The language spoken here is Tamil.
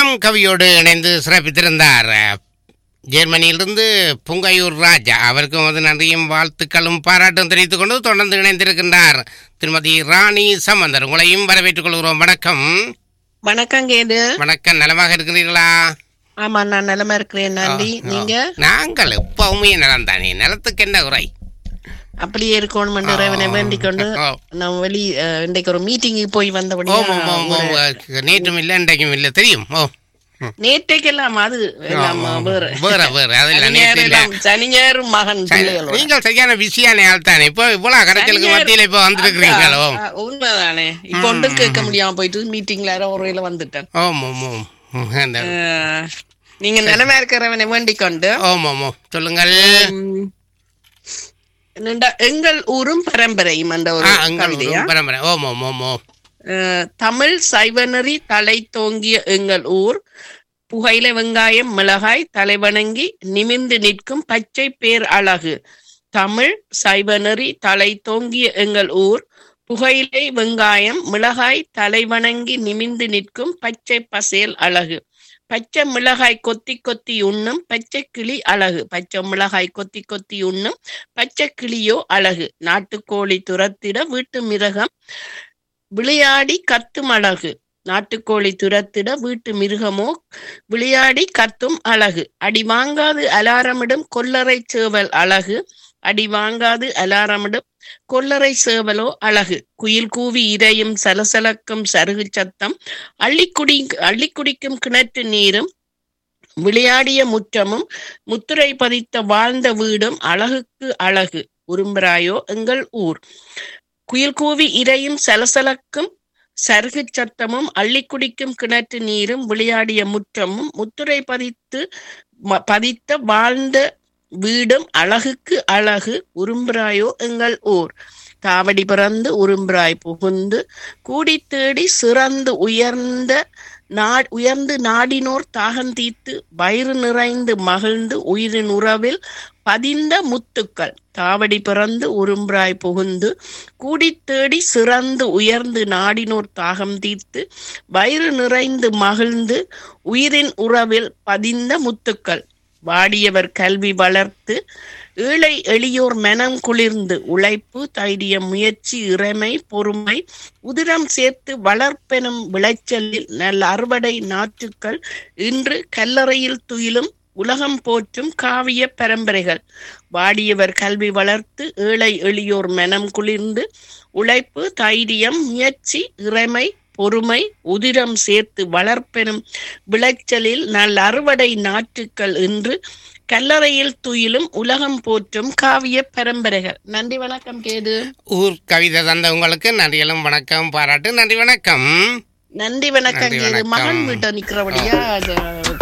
வணக்கம் கவியோடு இணைந்து சிறப்பித்திருந்தார் ஜெர்மனியிலிருந்து புங்கையூர் ராஜா அவருக்கும் வந்து நன்றியும் வாழ்த்துக்களும் பாராட்டும் தெரிவித்துக் கொண்டு தொடர்ந்து இணைந்திருக்கின்றார் திருமதி ராணி சம்பந்தர் உங்களையும் வரவேற்றுக் கொள்கிறோம் வணக்கம் வணக்கம் கேது வணக்கம் நலமாக இருக்கிறீர்களா ஆமா நான் நிலமா இருக்கிறேன் நன்றி ஆ, நீங்க நாங்கள் எப்பவுமே நலம் தானே நிலத்துக்கு என்ன குறை அப்படியே இருக்கணும் என்று இறைவனை வேண்டிக் கொண்டு ஓ. நான் வெளி அஹ், இன்றைக்கு ஒரு மீட்டிங்கு போய் வந்தபடியா ஓம் ஓம் ஓம் ஓம் நேற்றும் இல்லை இன்றைக்கும் இல்லை தெரியும் ஓ ம். நேற்றைக்கெல்லாம் அது எல்லாம் வேற வேற வேற அதில் சனி நேற்று ஞாயிறு இல்லை எல்லாம் சனி ஞாயிறு மகன் பிள்ளைகளோட நீங்கள் சரியான பிஸியான ஆள் தானே இப்போ இவ்வளவு கரைச்சலுக்கு மத்தியில இப்போ வந்திருக்கிறீங்களோ ஆ, உண்மைதானே இப்ப ஒன்றும் கேட்க முடியாம போயிட்டு மீட்டிங்ல ஒருவையில வந்துட்டேன் ஓம் ஓம் ஓம் ம், அந்த- அஹ், நீங்க நிலமா இருக்கிறவனை வேண்டிக் கொண்டு ஓம் ஓம் ஓம் சொல்லுங்கள் உம், என்னண்டா, எங்கள் ஊரும் பரம்பரையும் என்ற ஆ ஒரு அங்க கவிதையா பரம்பரை ஓம் ஓம் ஓம் ஓம் அஹ், தமிழ் சைவநெறி தலை தோங்கிய எங்கள் ஊர் புகையில வெங்காயம் மிளகாய் தலைவணங்கி நிமிர்ந்து நிற்கும் பச்சை பேர் அழகு தமிழ் சைவநெறி தலை தோங்கிய எங்கள் ஊர் புகையிலை வெங்காயம் மிளகாய் தலைவணங்கி நிமிர்ந்து நிற்கும் பச்சை பசேல் அழகு பச்சை மிளகாய் கொத்தி கொத்தி உண்ணும் பச்சை கிளி அழகு பச்சை மிளகாய் கொத்தி கொத்தி உண்ணும் பச்சை கிளியோ அழகு நாட்டுக்கோழி துரத்திட வீட்டு மிருகம் விளையாடி கத்தும் அழகு நாட்டுக்கோழி துரத்திட வீட்டு மிருகமோ விளையாடி கத்தும் அழகு அடி வாங்காது அலாரமிடும் கொல்லறை சேவல் அழகு அடி வாங்காது அலாரமிடும் கொல்லறை சேவலோ அழகு குயில் கூவி இரையும் சலசலக்கும் சருகு சத்தம் அள்ளிக்குடி அள்ளிக்குடிக்கும் கிணற்று நீரும் விளையாடிய முற்றமும் முத்துரை பதித்த வாழ்ந்த வீடும் அழகுக்கு அழகு உரும்புறாயோ எங்கள் ஊர் குயில் கூவி இரையும் சலசலக்கும் சருகு சத்தமும் அள்ளி குடிக்கும் கிணற்று நீரும் விளையாடிய முற்றமும் முத்துரை பதித்து ம- பதித்த வாழ்ந்த வீடும் அழகுக்கு அழகு உரும்புறாயோ எங்கள் ஊர் தாவடி பிறந்து உரும்புறாய் புகுந்து கூடி தேடி சிறந்து உயர்ந்த நா உயர்ந்து நாடினோர் தாகம் தீர்த்து வயிறு நிறைந்து மகிழ்ந்து உயிரின் உறவில் பதிந்த முத்துக்கள் தாவடி பிறந்து உரும்புறாய் புகுந்து கூடி தேடி சிறந்து உயர்ந்து நாடினோர் தாகம் தீர்த்து வயிறு நிறைந்து மகிழ்ந்து உயிரின் உறவில் பதிந்த முத்துக்கள் வாடியவர் கல்வி வளர்த்து ஏழை எளியோர் மனம் குளிர்ந்து உழைப்பு தைரியம் முயற்சி இறைமை பொறுமை உதிரம் சேர்த்து வளர்ப்பெனும் விளைச்சலில் நல்ல அறுவடை நாற்றுக்கள் இன்று கல்லறையில் துயிலும் உலகம் போற்றும் காவிய பரம்பரைகள் வாடியவர் கல்வி வளர்த்து ஏழை எளியோர் மனம் குளிர்ந்து உழைப்பு தைரியம் முயற்சி இறைமை பொறுமை உதிரம் சேர்த்து வளர்ப்பெனும் விளைச்சலில் நல்ல அறுவடை நாற்றுக்கள் இன்று கல்லறையில் துயிலும் உலகம் போற்றும் காவிய பரம்பரைகள் நன்றி வணக்கம் கேது ஊர் கவிதை தந்த உங்களுக்கு நன்றிகளும் வணக்கம் பாராட்டு நன்றி வணக்கம் நன்றி வணக்கம் நன்றி, கேது வணக்கம். மகன் வீட்டை நிக்கிறபடியா அது